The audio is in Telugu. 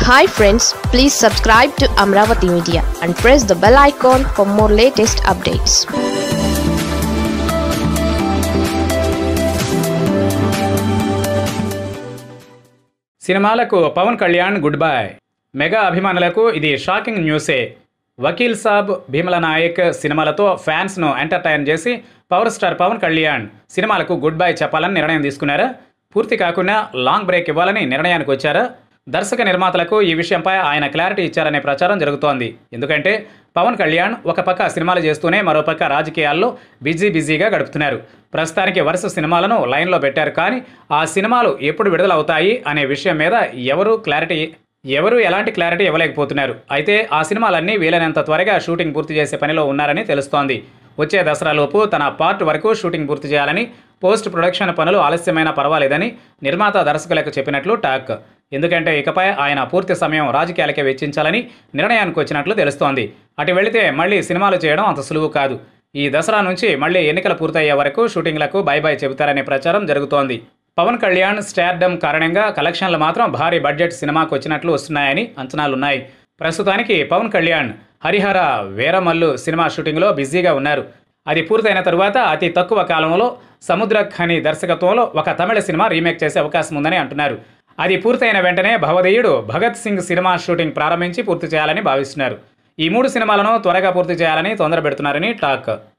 hi friends please subscribe to Amaravati media and press the bell icon for more latest updates సినిమాలకు Pawan Kalyan goodbye mega అభిమానులకు ఇది షాకింగ్ న్యూసే వకీల్ సాబ్ భీమల నాయక్ సినిమాలతో ఫ్యాన్స్ను ఎంటర్టైన్ చేసి పవర్ స్టార్ పవన్ కళ్యాణ్ సినిమాలకు గుడ్ బై చెప్పాలని నిర్ణయం తీసుకున్నారా పూర్తి కాకుండా లాంగ్ బ్రేక్ ఇవ్వాలని నిర్ణయానికి వచ్చారా దర్శక నిర్మాతలకు ఈ విషయంపై ఆయన క్లారిటీ ఇచ్చారనే ప్రచారం జరుగుతోంది ఎందుకంటే పవన్ కళ్యాణ్ ఒక పక్క సినిమాలు చేస్తూనే మరోపక్క రాజకీయాల్లో బిజీ బిజీగా గడుపుతున్నారు ప్రస్తుతానికి వరుస సినిమాలను లైన్లో పెట్టారు కానీ ఆ సినిమాలు ఎప్పుడు విడుదలవుతాయి అనే విషయం మీద ఎవరు క్లారిటీ ఎవరు ఎలాంటి క్లారిటీ ఇవ్వలేకపోతున్నారు అయితే ఆ సినిమాలన్నీ వీలైనంత త్వరగా షూటింగ్ పూర్తి చేసే పనిలో ఉన్నారని తెలుస్తోంది వచ్చే దసరాలోపు తన పార్ట్ వరకు షూటింగ్ పూర్తి చేయాలని పోస్ట్ ప్రొడక్షన్ పనులు ఆలస్యమైనా పర్వాలేదని నిర్మాత దర్శకులకు చెప్పినట్లు టాక్ ఎందుకంటే ఇకపై ఆయన పూర్తి సమయం రాజకీయాలకే వెచ్చించాలని నిర్ణయానికి వచ్చినట్లు తెలుస్తోంది అటు వెళితే మళ్ళీ సినిమాలు చేయడం అంత సులువు కాదు ఈ దసరా నుంచి మళ్ళీ ఎన్నికలు పూర్తయ్యే వరకు షూటింగ్లకు బై బై చెబుతారనే ప్రచారం జరుగుతోంది పవన్ కళ్యాణ్ స్టార్డమ్ కారణంగా కలెక్షన్లు మాత్రం భారీ బడ్జెట్ సినిమాకు వచ్చినట్లు వస్తున్నాయని అంచనాలున్నాయి ప్రస్తుతానికి పవన్ కళ్యాణ్ హరిహర వీరమల్లు సినిమా షూటింగ్లో బిజీగా ఉన్నారు అది పూర్తయిన తరువాత అతి తక్కువ కాలంలో సముద్ర ఖని దర్శకత్వంలో ఒక తమిళ సినిమా రీమేక్ చేసే అవకాశం ఉందని అంటున్నారు అది పూర్తయిన వెంటనే భవదీయుడు భగత్ సింగ్ సినిమా షూటింగ్ ప్రారంభించి పూర్తి చేయాలని భావిస్తున్నారు ఈ మూడు సినిమాలను త్వరగా పూర్తి చేయాలని తొందర పెడుతున్నారని టాక్